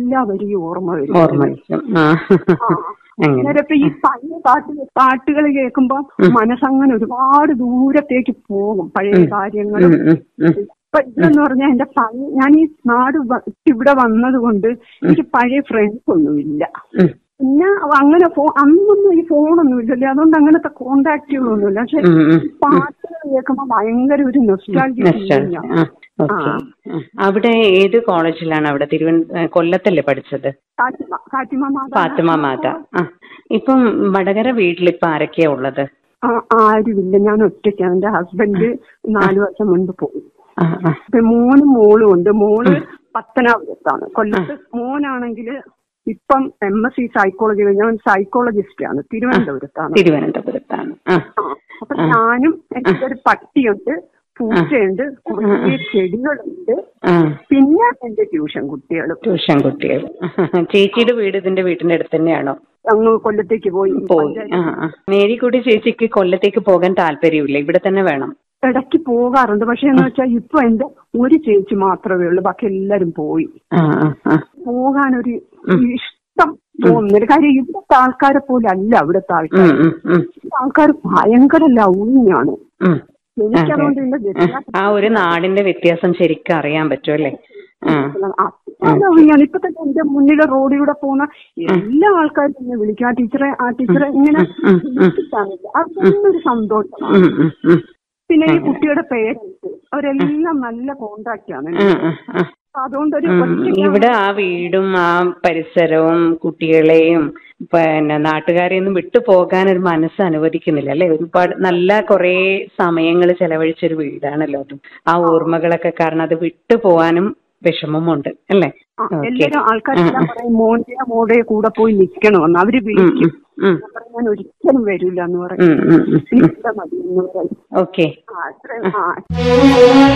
എല്ലാവരെയും ഓർമ്മ വരും ഓർമ്മ വയ്ക്കും ആ അങ്ങനെ അന്നേരം ഇപ്പൊ ഈ പഴയ പാട്ട് പാട്ടുകൾ കേൾക്കുമ്പോ മനസ്സങ്ങനെ ഒരുപാട് ദൂരത്തേക്ക് പോകും പഴയ കാര്യങ്ങളും ഉം, ഉം, ഉം. ഇപ്പൊ ഇതെന്ന് പറഞ്ഞാൽ എന്റെ പഴയ ഞാൻ ഈ നാട് വ- ഇവിടെ വന്നത് കൊണ്ട് എനിക്ക് പഴയ ഫ്രണ്ട്സ് ഒന്നുമില്ല ഉം, പിന്നെ അങ്ങനെ ഫോ അന്നൊന്നും ഈ ഫോണൊന്നും ഇല്ലല്ലേ അതുകൊണ്ട് അങ്ങനത്തെ കോണ്ടാക്റ്റുകളൊന്നുമില്ല പക്ഷെ ഉം, ഉം. പാട്ടുകൾ കേൾക്കുമ്പോ ഭയങ്കര ഒരു നൊസ്റ്റാൾജി Nostalgia. ആ, okay. ആ. അവിടെ ഏത് കോളേജിലാണ് അവിടെ തിരുവന കൊല്ലത്തല്ലേ പഠിച്ചത് കാറ്റിമ കാറ്റിമ മാതാ ഫാത്തിമ മാത ആ ഇപ്പം വടകര വീട്ടിലിപ്പോ ആരൊക്കെയാ ഉള്ളത് ആ, ആരുമില്ല ഞാൻ ഒറ്റയ്ക്കാണ് എന്റെ ഹസ്ബൻഡ് നാലു വർഷം മുൻപ് പോയി ആ, ആ. ഇപ്പൊ മോനും മോളും ഉണ്ട് മോള് പത്തനാപുരത്താണ് കൊല്ലത്ത് മോനാണെങ്കിൽ ഇപ്പം എം എസ് സി സൈക്കോളജി ഞാൻ സൈക്കോളജിസ്റ്റ് ആണ് തിരുവനന്തപുരത്താണ് തിരുവനന്തപുരത്താണ് ആ ആ, അപ്പൊ ഞാനും എനിക്കൊരു പട്ടിയുണ്ട് പൂച്ചയുണ്ട് കുറേ ചെടികളുണ്ട് ആ പിന്നെ എന്റെ ട്യൂഷൻ കുട്ടികളും ട്യൂഷൻ കുട്ടികൾ ചേച്ചിയുടെ വീട് ഇതിന്റെ വീടിന്റെ അടുത്ത് തന്നെയാണോ അങ്ങ് കൊല്ലത്തേക്ക് പോയി പോയി ആ ആ മേരിക്കുട്ടി ചേച്ചിക്ക് കൊല്ലത്തേക്ക് പോകാൻ താല്പര്യമില്ല ഇവിടെ തന്നെ വേണം ഇടയ്ക്ക് പോകാറുണ്ട് പക്ഷെ എന്ന് വെച്ചാൽ ഇപ്പൊ എന്റെ ഒരു ചേച്ചി മാത്രമേ ഉള്ളൂ ബാക്കി എല്ലാരും പോയി ആ ആ ആ പോകാനൊരു ഇഷ്ടം തോന്നുന്നില്ല കാര്യം ഇവിടുത്തെ ആൾക്കാരെ പോലെ അല്ല അവിടുത്തെ ആൾക്കാർ ഉം, ഉം, ഉം, ആൾക്കാർ ഭയങ്കര ലൗങ്ങിയാണ് ഉം. എനിക്കതുകൊണ്ട് ഇതിന്റെ വ്യത്യാസം ആ ഒരു നാടിന്റെ വ്യത്യാസം ശരിക്കും അറിയാൻ പറ്റും അല്ലേ ആ ആ ലൗങ്ങിയാണ് ഇപ്പൊ തന്നെ എന്റെ മുന്നിലെ റോഡിലൂടെ പോകുന്ന എല്ലാ ആൾക്കാരും എന്നെ വിളിക്കും ആ ടീച്ചറെ ആ ടീച്ചറെ ഇങ്ങനെ ഉം, ഉം. വിളിച്ചിട്ടാണില്ല അതൊന്നൊരു സന്തോഷമാണ് ഉം, ഉം, ഉം. പിന്നെ ഈ കുട്ടിയുടെ പേരൻസ് അവരെല്ലാം നല്ല കോണ്ടാക്ട് ആണ് ഉം, ഉം, ഉം. അതുകൊണ്ടൊരു ഉം. ഒറ്റയ്ക്ക് ഇവിടെ ആ വീടും ആ പരിസരവും കുട്ടികളെയും പിന്നെ നാട്ടുകാരെയൊന്നും വിട്ടു പോകാൻ ഒരു മനസ്സ് അനുവദിക്കുന്നില്ല അല്ലെ ഒരുപാട് നല്ല കുറെ സമയങ്ങൾ ചെലവഴിച്ചൊരു വീടാണല്ലോ അതും ആ ഓർമ്മകളൊക്കെ കാരണം അത് വിട്ടു പോകാനും വിഷമമുണ്ട് അല്ലേ ആ, ഓക്കെ എല്ലാരും ആൾക്കാരെല്ലാം പറയും മോന്റെ മോടെ കൂടെ പോയി നിൽക്കണമെന്ന് അവര് ഉം, വിളിക്കും ഉം, ഉം, ഞാൻ പറയും, ഞാൻ ഒരിക്കലും വരില്ല എന്ന് പറയും ഉം, ഉം, ഉം, ഉം. ഇവിടെ മതി എന്ന് പറയും ഓക്കെ ആ അത്രയും ആ